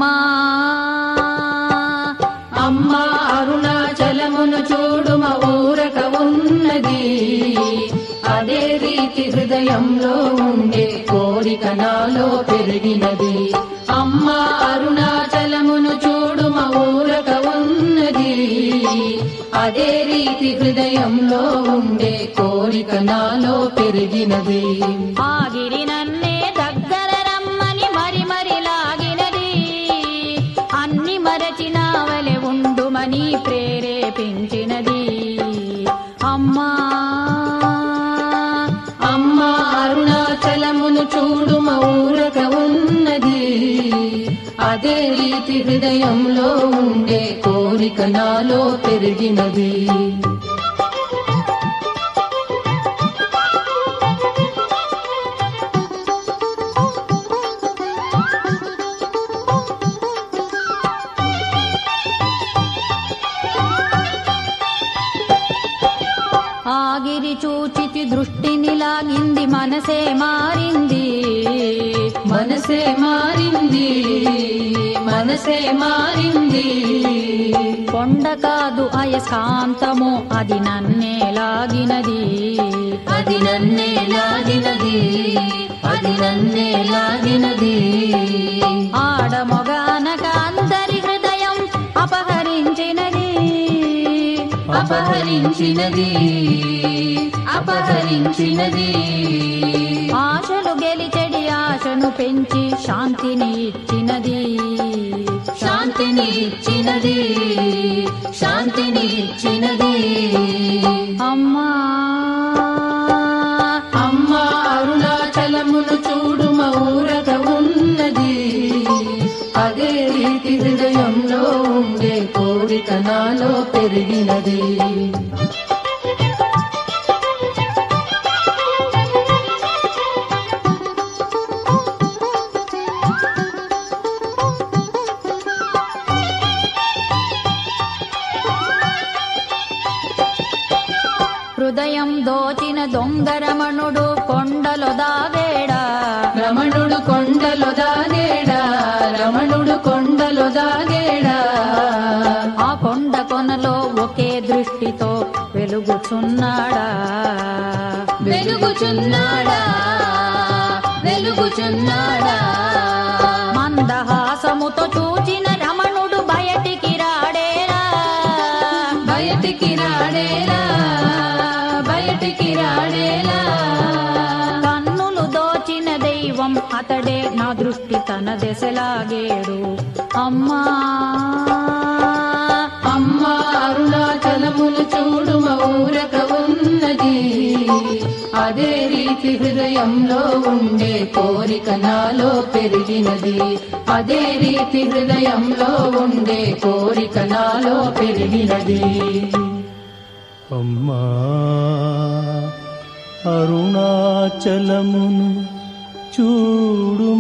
అమ్మా అమ్మా అరుణాచలమును చూడుమ ఊరక ఉన్నది అదే రీతి హృదయంలో ఉండే కోరిక నాలో పెరిగినది అమ్మా అరుణాచలమును చూడుమ ఊరక ఉన్నది అదే రీతి హృదయంలో ఉండే కోరిక నాలో పెరిగినది ఆగిరి నన్నే దగ్గర రమ్మని మరి మరి లాగినది అన్ని మరచినావలె ఉండుమని ప్రేరేపించినది అమ్మా అమ్మా అరుణాచలమును చూడుమ ఊరక ఉన్నది అదే రీతి హృదయంలో ఉండే కోరిక నాలో పెరిగినది ఆగిరి చూచితి దృష్టిని లాగింది మనసే మారింది మనసే మారింది మనసే మారింది కొండ కాదు అయస్కాంతము అది నన్నే లాగినది అది నన్నే లాగినది అది నన్నే లాగినది ఆడమొగానక అందరి హృదయం అపహరించినది అపహరించినది అపహరించినది ఆశలు గెలిచెడి ఆశను పెంచి శాంతిని ఇచ్చినది శాంతిని ఇచ్చినది శాంతిని ఇచ్చినది అమ్మా అమ్మా అరుణాచలమును చూడుమ ఊరక ఉన్నది అదే రీతి హృదయంలో ఉండే కోరిక నాలో పెరిగినది హృదయం దోచిన దొంగరమణుడు కొండలో దాగేడా రమణుడు కొండలో దాగేడా రమణుడు కొండలో దాగేడా ఆ కొండ కొనలో ఒకే దృష్టితో వెలుగుచున్నాడా వెలుగుచున్నాడా వెలుగుచున్నాడా మందహాసముతో చూచిన రమణుడు బయటికి రాడేరా బయటికి రాడేలా బయటికి రాడేలా కన్నులు దోచిన దైవం అతడే నా దృష్టి తన దశలాగేడు అమ్మా అమ్మా అరుణాచలములు చూడుమ ఊరక ఉన్నది అదే రీతి హృదయంలో ఉండే కోరిక నాలో పెరిగినది అదే రీతి హృదయంలో ఉండే కోరిక నాలో పెరిగినది అమ్మా అరుణాచలమును చూడు